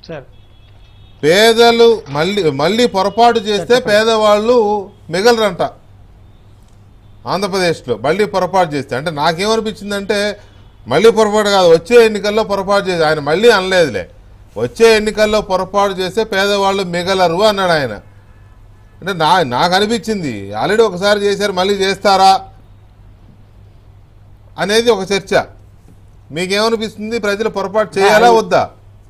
Sir పేదలు మళ్ళీ మళ్ళీ పొరపాటు చేస్తే పేదవాళ్ళు మిగలరంట ఆంధ్రప్రదేశ్లో మళ్ళీ పొరపాటు చేస్తే అంటే నాకేమనిపించిందంటే మళ్ళీ పొరపాటు కాదు వచ్చే ఎన్నికల్లో పొరపాటు చేసి ఆయన మళ్ళీ అనలేదులే వచ్చే ఎన్నికల్లో పొరపాటు చేస్తే పేదవాళ్ళు మిగలరు అన్నాడు ఆయన అంటే నా నాకు అనిపించింది ఆల్రెడీ ఒకసారి చేశారు మళ్ళీ చేస్తారా అనేది ఒక చర్చ మీకేమనిపిస్తుంది ప్రజలు పొరపాటు చేయాలా వద్దా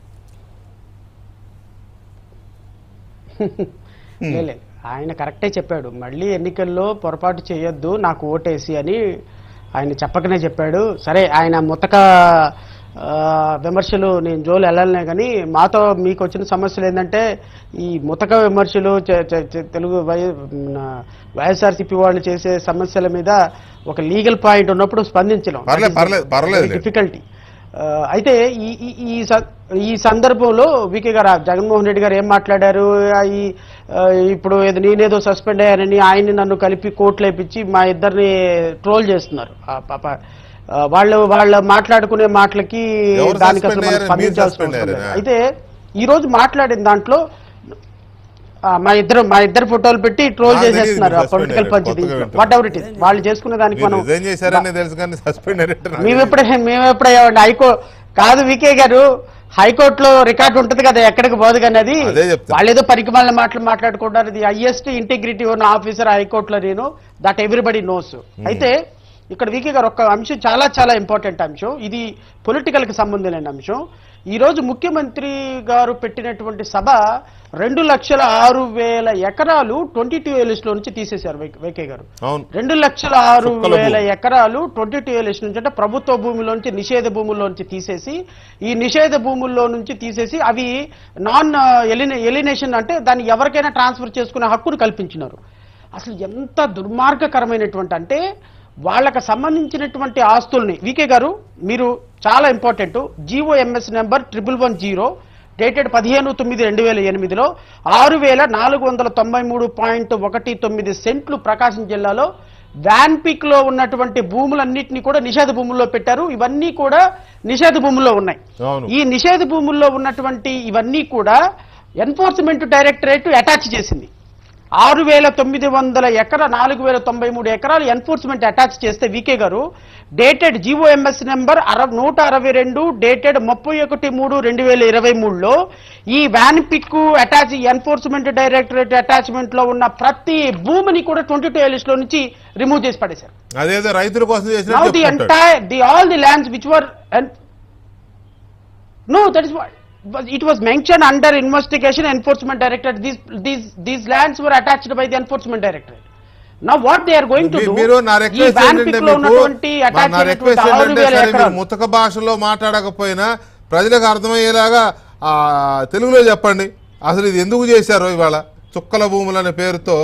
లేదు ఆయన కరెక్టే చెప్పాడు మళ్ళీ ఎన్నికల్లో పొరపాటు చేయొద్దు నాకు ఓటేసి అని ఆయన చెప్పకనే చెప్పాడు సరే ఆయన ముతక ఆ, విమర్శలు నేను జోలు వెళ్ళాలనే కానీ మాతో మీకు వచ్చిన సమస్యలు ఏంటంటే ఈ ముతక విమర్శలు చ- చ- చ- తెలుగు వై మన వైఎస్ఆర్సీపీ వాళ్ళు చేసే సమస్యల మీద ఒక లీగల్ పాయింట్ ఉన్నప్పుడు స్పందించడం పర్లేదు, పర్లేదు, పర్లేదు. డిఫికల్టీ అయితే ఈ ఈ- ఈ స- ఈ సందర్భంలో వికే గారు ఆ జగన్మోహన్ రెడ్డి గారు ఏం మాట్లాడారు ఆ ఈ ఆ, ఇప్పుడు ఏదో నేనేదో సస్పెండ్ అయ్యానని ఆయన్ని నన్ను కలిపి కోర్టులో వేపించి మా ఇద్దరిని ట్రోల్ చేస్తున్నారు ఆ పాప ఆ, వాళ్ళు వాళ్ళ మాట్లాడుకునే మాటలకి ఎవరు దానికి suspend అసలు మనం అయ్యారు? మీరు స్పందించాల్సిన suspend అవసరం లేదు. అయ్యారా? అయితే ఈ రోజు మాట్లాడిన దాంట్లో ఆ, మా ఇద్దరు మా ఇద్దరు ఫోటోలు పెట్టి ట్రోల్ నాకు తెలియదు చేసేస్తున్నారు మీరు suspend పొలిటికల్ అయ్యారు. పంచి కొత్తగా వింటున్నా. వాట్ ఎవర్ ఇట్ ఇస్ వాళ్ళు చేసుకునే దానికి మీరు మనం రిజైన్ చేశారని తెలుసు కానీ సస్పెండ్ మేము ఎప్పుడే మేము ఎప్పుడయ్యామండి హైకో కాదు వికే గారు హైకోర్టులో రికార్డు ఉంటుంది కదా ఎక్కడికి పోదు కానీ అది అదే చెప్తా. వాళ్ళు ఏదో పరికమాల మాటలు మాట్లాడుకుంటారు ఇది హైయెస్ట్ ఇంటిగ్రిటీ ఉన్న ఆఫీసర్ హైకోర్టులో నేను దట్ ఎవ్రీబడి నోస్ అయితే ఇక్కడ వికే గారు ఒక అంశం చాలా చాలా ఇంపార్టెంట్ అంశం ఇది పొలిటికల్ కి సంబంధం లేని అంశం ఈ రోజు ముఖ్యమంత్రి గారు పెట్టినటువంటి సభ రెండు లక్షల ఆరు వేల ఎకరాలు ట్వంటీ టూ లో నుంచి తీసేశారు వికే గారు అవును రెండు లక్షల ఆరు చుక్కల వేల భూమి. ఎకరాలు ట్వంటీ టూ ఎల్ఎస్ నుంచి అంటే ప్రభుత్వ భూమిలోంచి నిషేధ భూముల్లోంచి తీసేసి ఈ నిషేధ భూముల్లో నుంచి తీసేసి అవి నాన్ ఎలినే ఎలినేషన్ అంటే దాన్ని ఎవరికైనా ట్రాన్స్ఫర్ చేసుకునే హక్కును కల్పించినారు అసలు ఎంత దుర్మార్గకరమైనటువంటి అంటే వాళ్ళకి సంబంధించినటువంటి ఆస్తుల్ని వికే గారు మీరు చాలా important GOMS number triple one zero dated పదిహేను తొమ్మిది రెండు వేల ఎనిమిదిలో ఆరు వేల నాలుగు వందల తొంభై మూడు పాయింట్ ఒకటి తొమ్మిది సెంట్లు ప్రకాశం జిల్లాలో వ్యాన్పిక్ లో ఉన్నటువంటి భూములన్నింటినీ కూడా నిషేధ భూముల్లో పెట్టారు ఇవన్నీ కూడా నిషేధ భూముల్లో ఉన్నాయి అవును ఈ నిషేధ భూముల్లో ఉన్నటువంటి ఇవన్నీ కూడా ఎన్ఫోర్స్మెంట్ డైరెక్టరేట్ అటాచ్ చేసింది ఆరు వేల తొమ్మిది వందల ఎకరా నాలుగు వేల తొంభై మూడు ఎకరాలు ఎన్ఫోర్స్మెంట్ అటాచ్ చేస్తే V K garu dated GOMS number అర నూట అరవై రెండు డేటెడ్ ముప్పై ఒకటి మూడు రెండు వేల ఇరవై మూడులో ఈ Vanpic attach enforcement directorate attachment లో ఉన్న ప్రతి భూమిని కూడా ట్వంటీ టూ లో నుంచి రిమూవ్ చేసి పడేశారు అదేదో రైతుల కోసం now చేసినట్టు the చెప్పుకుంటాడు entire the all the lands which were and no that is what but it was mentioned under investigation enforcement directorate these these these lands were attached by the enforcement directorate now what they are going to me- do మీరు నా ఈ request van ఏంటంటే pick లో మీకు ఉన్నటువంటి మా- attach నా request అయినటువంటి ఆరు ఏంటంటే వేల సరే మీరు ఎకరాలు ముతక భాషలో మాట్లాడకపోయినా ప్రజలకు అర్థమయ్యేలాగా ఆ, తెలుగులో చెప్పండి అసలు ఇది ఎందుకు చేశారో ఇవాళ చుక్కల భూములు అనే పేరుతో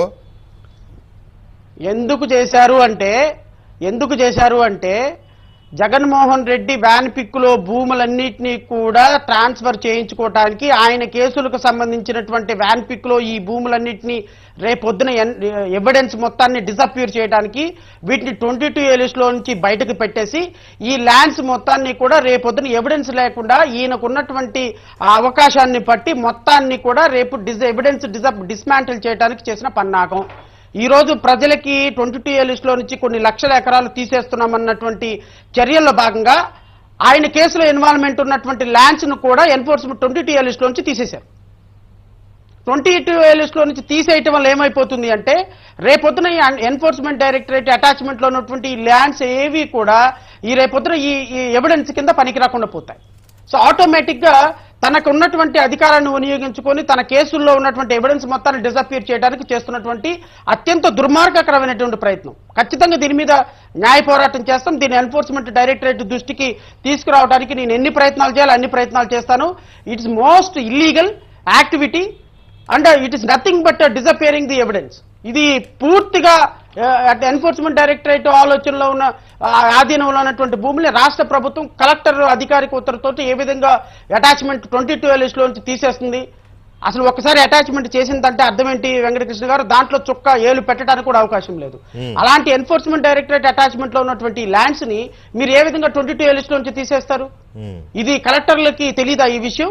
ఎందుకు చేశారు అంటే ఎందుకు చేశారు అంటే జగన్మోహన్ రెడ్డి వ్యాన్ పిక్కులో భూములన్నింటినీ కూడా ట్రాన్స్ఫర్ చేయించుకోవటానికి ఆయన కేసులకు సంబంధించినటువంటి వ్యాన్ పిక్లో ఈ భూములన్నింటినీ రేపొద్దున ఎవిడెన్స్ మొత్తాన్ని డిసప్యూర్ చేయడానికి వీటిని ట్వంటీ టూ లో నుంచి బయటకు పెట్టేసి ఈ ల్యాండ్స్ మొత్తాన్ని కూడా రేపొద్దున ఎవిడెన్స్ లేకుండా ఈయనకున్నటువంటి ఆ అవకాశాన్ని బట్టి మొత్తాన్ని కూడా రేపు డిస్ ఎవిడెన్స్ డిసప్ డిస్మాంటిల్ చేయడానికి చేసిన పన్నాగం ఈ రోజు ప్రజలకి ట్వంటీ టూ లో నుంచి కొన్ని లక్షల ఎకరాలు తీసేస్తున్నామన్నటువంటి చర్యల్లో భాగంగా ఆయన కేసులో ఇన్వాల్వ్మెంట్ ఉన్నటువంటి ల్యాండ్స్ ను కూడా ఎన్ఫోర్స్మెంట్ ట్వంటీ టూ లో నుంచి తీసేశారు ట్వంటీ టూ లో నుంచి తీసేయటం వల్ల ఏమైపోతుంది అంటే రేపొద్దున ఈ ఎన్ఫోర్స్మెంట్ డైరెక్టరేట్ అటాచ్మెంట్ లో ఉన్నటువంటి ఈ ల్యాండ్స్ ఏవి కూడా ఈ రేపొద్దున ఈ ఈ ఎవిడెన్స్ కింద పనికి రాకుండా పోతాయి సో ఆటోమేటిక్ గా తనకు ఉన్నటువంటి అధికారాన్ని వినియోగించుకొని తన కేసుల్లో ఉన్నటువంటి ఎవిడెన్స్ మొత్తాన్ని డిసప్యూర్ చేయడానికి చేస్తున్నటువంటి అత్యంత దుర్మార్గకరమైనటువంటి ప్రయత్నం ఖచ్చితంగా దీని మీద న్యాయ పోరాటం చేస్తాం దీన్ని ఎన్ఫోర్స్మెంట్ డైరెక్టరేట్ దృష్టికి తీసుకురావడానికి నేను ఎన్ని ప్రయత్నాలు చేయాలి అన్ని ప్రయత్నాలు చేస్తాను it's most illegal activity and it is nothing but disappearing the evidence ఇది పూర్తిగా ఎన్ఫోర్స్మెంట్ డైరెక్టరేట్ ఆలోచనలో ఉన్న ఆ, ఆధీనంలో ఉన్నటువంటి భూమిని రాష్ట్ర ప్రభుత్వం కలెక్టర్ అధికారిక ఉత్తర్వుతో ఏ విధంగా అటాచ్మెంట్ ట్వంటీ టూ లోంచి తీసేస్తుంది అసలు ఒకసారి అటాచ్మెంట్ చేసిందంటే అర్థం ఏంటి వెంకటకృష్ణ గారు దాంట్లో చుక్క ఏలు పెట్టడానికి కూడా అవకాశం లేదు అలాంటి ఎన్ఫోర్స్మెంట్ డైరెక్టరేట్ అటాచ్మెంట్ లో ఉన్నటువంటి ల్యాండ్స్ ని మీరు ఏ విధంగా ట్వంటీ టూ నుంచి తీసేస్తారు ఉమ్. ఇది కలెక్టర్లకి తెలీదా ఈ విషయం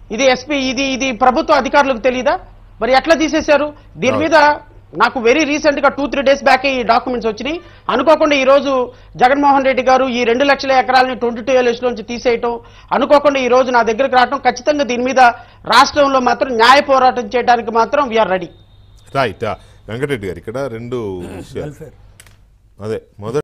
ఇది ఎస్పీ ఇది ఇది ప్రభుత్వ అధికారులకు తెలియదా మరి ఎట్లా తీసేశారు దీని మీద నాకు వెరీ రీసెంట్ గా టూ త్రీ డేస్ బ్యాక్ ఈ డాక్యుమెంట్స్ వచ్చినాయి అనుకోకుండా ఈ రోజు జగన్మోహన్ రెడ్డి గారు ఈ రెండు లక్షల ఎకరాలని ట్వంటీ టూ ఎల్ఎస్ నుంచి తీసేయటం అనుకోకుండా ఈ రోజు నా దగ్గరకు రావటం ఖచ్చితంగా దీని మీద రాష్ట్రంలో మాత్రం న్యాయ పోరాటం చేయడానికి మాత్రం వీఆర్ రెడీ రైట్ వెంకటరెడ్డి గారు ఇక్కడ రెండు విషయాలు వెల్ఫేర్ అదే మొదటి